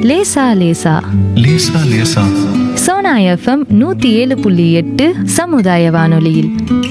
லேசா லேசா லேசா லேசா சோனா எஃப்எம் நூத்தி ஏழு புள்ளி எட்டு சமுதாய வானொலியில்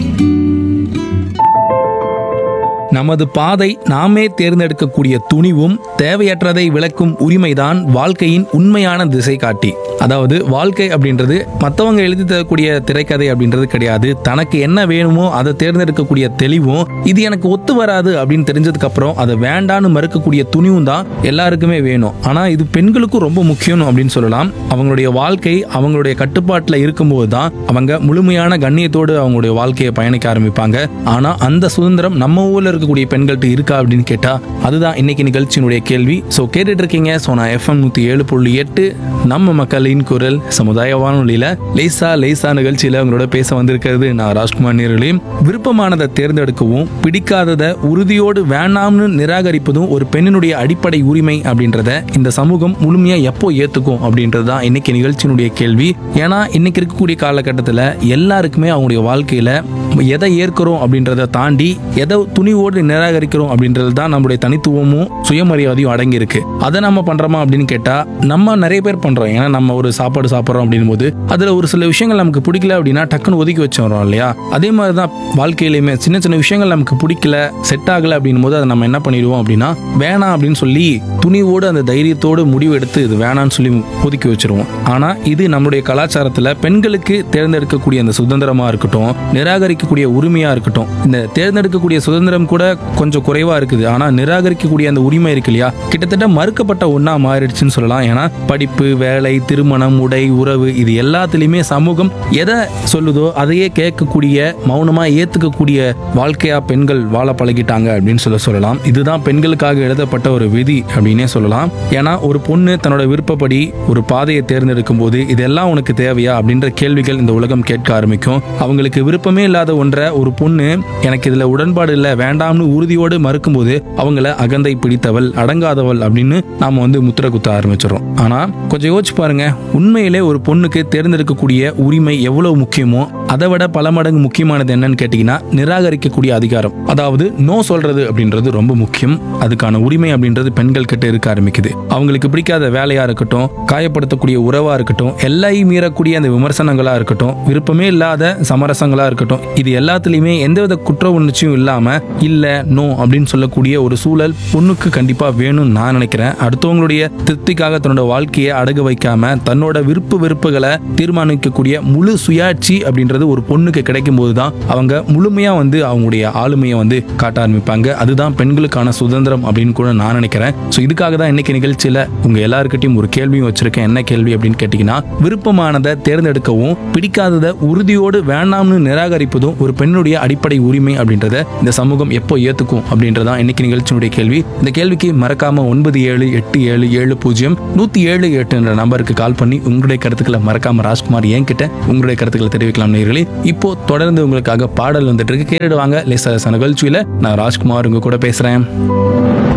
நமது பாதை நாமே தேர்ந்தெடுக்கக்கூடிய துணிவும் தேவையற்றதை விளக்கும் உரிமைதான் வாழ்க்கையின் உண்மையான திசை காட்டி அதாவது வாழ்க்கை அப்படின்றது மற்றவங்க எழுதி தரக்கூடிய திரைக்கதை அப்படின்றது கிடையாது தனக்கு என்ன வேணுமோ அதை தேர்ந்தெடுக்கக்கூடிய தெளிவும் இது எனக்கு ஒத்து வராது அப்படின்னு தெரிஞ்சதுக்கு அப்புறம் அதை வேண்டான்னு மறுக்கக்கூடிய துணிவும் தான் எல்லாருக்குமே வேணும் ஆனா இது பெண்களுக்கும் ரொம்ப முக்கியம் அப்படின்னு சொல்லலாம் அவங்களுடைய வாழ்க்கை அவங்களுடைய கட்டுப்பாட்டில் இருக்கும்போது தான் அவங்க முழுமையான கண்ணியத்தோடு அவங்களுடைய வாழ்க்கையை பயணிக்க ஆரம்பிப்பாங்க ஆனா அந்த சுதந்திரம் நம்ம ஊர்ல இருக்கக்கூடிய பெண்கள்கிட்ட இருக்கா அப்படின்னு கேட்டா அதுதான் இன்னைக்கு நிகழ்ச்சியினுடைய கேள்வி ஸோ கேட்டுட்டு இருக்கீங்க ஸோ நான் எஃப்எம் நூத்தி ஏழு புள்ளி எட்டு நம்ம மக்களின் குரல் சமுதாய வானொலியில லேசா லேசா நிகழ்ச்சியில உங்களோட பேச வந்திருக்கிறது நான் ராஜ்குமார் நேர்களையும் விருப்பமானதை தேர்ந்தெடுக்கவும் பிடிக்காததை உறுதியோடு வேண்டாம்னு நிராகரிப்பதும் ஒரு பெண்ணினுடைய அடிப்படை உரிமை அப்படின்றத இந்த சமூகம் முழுமையா எப்போ ஏத்துக்கும் அப்படின்றது தான் இன்னைக்கு நிகழ்ச்சியினுடைய கேள்வி ஏன்னா இன்னைக்கு இருக்கக்கூடிய காலகட்டத்தில் எல்லாருக்குமே அவங்களுடைய வாழ்க்கையில எதை ஏற்கிறோம் அப்படின்றத தாண்டி எதை துணிவோடு நிராகரிக்கிறோம் அப்படின்றது தான் நம்மளுடைய தனித்துவமும் சுயமரியாதையும் அடங்கி இருக்கு அதை நம்ம பண்றோமா அப்படின்னு கேட்டா நம்ம நிறைய பேர் பண்றோம் ஏன்னா நம்ம ஒரு சாப்பாடு சாப்பிட்றோம் அப்படின் போது அதுல ஒரு சில விஷயங்கள் நமக்கு பிடிக்கல அப்படின்னா டக்குன்னு ஒதுக்கி வச்சிடறோம் இல்லையா அதே மாதிரி தான் வாழ்க்கையிலுமே சின்ன சின்ன விஷயங்கள் நமக்கு பிடிக்கல செட் ஆகல அப்படின்னும் போது அதை நம்ம என்ன பண்ணிடுவோம் அப்படின்னா வேணாம் அப்படின்னு சொல்லி துணிவோடு அந்த தைரியத்தோடு முடிவு எடுத்து இது வேணாம்னு சொல்லி ஒதுக்கி வச்சிருவோம் ஆனா இது நம்மளுடைய கலாச்சாரத்துல பெண்களுக்கு தேர்ந்தெடுக்கக்கூடிய அந்த சுதந்திரமா இருக்கட்டும் நிராகரிக்கக்கூடிய உரிமையா இருக்கட்டும் இந்த தேர்ந்தெடுக்கக்கூடிய சுதந்திரம் கூட கொஞ்சம் குறைவா இருக்குது ஆனா நிராகரிக்கக்கூடிய அந்த உரிமை இருக்கு இல்லையா கிட்டத்தட்ட மறுக்கப்பட்ட ஒண்ணா மாறிடுச்சுன்னு சொல்லலாம் ஏன்னா படிப்பு வேலை திருமணம் உடை உறவு இது எல்லாத்துலயுமே சமூகம் எதை சொல்லுதோ அதையே கேட்கக்கூடிய மௌனமா ஏத்துக்கக்கூடிய வாழ்க்கையா பெண்கள் வாழ பழகிட்டாங்க அப்படின்னு சொல்ல சொல்லலாம் இதுதான் பெண்களுக்காக எழுதப்பட்ட ஒரு விதி அப்படின்னே சொல்லலாம் ஏன்னா ஒரு பொண்ணு தன்னோட விருப்பப்படி ஒரு பாதையை தேர்ந்தெடுக்கும் போது இதெல்லாம் உனக்கு தேவையா அப்படின்ற கேள்விகள் இந்த உலகம் கேட்க ஆரம்பிக்கும் அவங்களுக்கு விருப்பமே இல்லாத ஒன்றை ஒரு பொண்ணு எனக்கு இதுல உடன்பாடு இல்லை வேண்டாம்னு உறுதியோடு மறுக்கும்போது அவங்கள அகந்தை பிடித்தவள் அடங்காதவள் அப்படின்னு நாம வந்து முத்திர குத்த ஆரம்பிச்சிடறோம் ஆனா கொஞ்சம் யோசிச்சு பாருங்க உண்மையிலே ஒரு பொண்ணுக்கு தேர்ந்தெடுக்கக்கூடிய உரிமை எவ்வளவு முக்கியமோ அதை விட பல மடங்கு முக்கியமானது என்னன்னு கேட்டீங்கன்னா நிராகரிக்கக்கூடிய அதிகாரம் அதாவது நோ சொல்றது அப்படின்றது ரொம்ப முக்கியம் அதுக்கான உரிமை அப்படின்றது பெண்கள் கிட்ட இருக்க ஆரம்பிக்குது அவங்களுக்கு பிடிக்காத வேலையா இருக்கட்டும் காயப்படுத்தக்கூடிய உறவா இருக்கட்டும் எல்லையை மீறக்கூடிய அந்த விமர்சனங்களா இருக்கட்டும் விருப்பமே இல்லாத சமரசங்களா இருக்கட்டும் இது எல்லாத்துலயுமே எந்தவித குற்ற உணர்ச்சியும் இல்லாம இல்ல நோ அப்படின்னு சொல்லக்கூடிய ஒரு சூழல் பொண்ணுக்கு கண்டிப்பா வேணும்னு நான் நினைக்கிறேன் அடுத்தவங்களுடைய திருப்திக்காக தன்னோட வாழ்க்கையை அடகு வைக்காம தன்னோட விருப்பு வெறுப்புகளை தீர்மானிக்கக்கூடிய முழு சுயாட்சி அப்படின்றது ஒரு பொண்ணுக்கு கிடைக்கும் போதுதான் அவங்க முழுமையா வந்து அவங்களுடைய ஆளுமையை வந்து காட்ட ஆரம்பிப்பாங்க அதுதான் பெண்களுக்கான சுதந்திரம் அப்படின்னு கூட நான் நினைக்கிறேன் ஸோ இதுக்காக தான் இன்னைக்கு நிகழ்ச்சியில உங்க எல்லாருக்கிட்டையும் ஒரு கேள்வியும் வச்சிருக்கேன் என்ன கேள்வி அப்படின்னு கேட்டீங்கன்னா விருப்பமானதை தேர்ந்தெடுக்கவும் பிடிக்காததை உறுதியோடு வேண்டாம்னு நிராகரிப்பதும் ஒரு பெண்ணுடைய அடிப்படை உரிமை அப்படின்றத இந்த சமூகம் எப்போ ஏத்துக்கும் அப்படின்றதான் இன்னைக்கு நிகழ்ச்சியினுடைய கேள்வி இந்த கேள்விக்கு மறக்காம ஒன்பது ஏழு எட்டு ஏழு ஏழு பூஜ்ஜியம் நூத்தி ஏழு எட்டு என்ற நம்பருக்கு கால் பண்ணி உங்களுடைய கருத்துக்களை மறக்காம ராஜ்குமார் என்கிட்ட உங்களுடைய கருத்துக்களை தெரிவிக்கலாம் நேர்களே இப்போ தொடர்ந்து உங்களுக்காக பாடல் வந்துட்டு இருக்கு கேட்டுடுவாங்க லேசா நிகழ்ச்சியில நான் ராஜ்குமார் உங்க கூட பேசுறேன்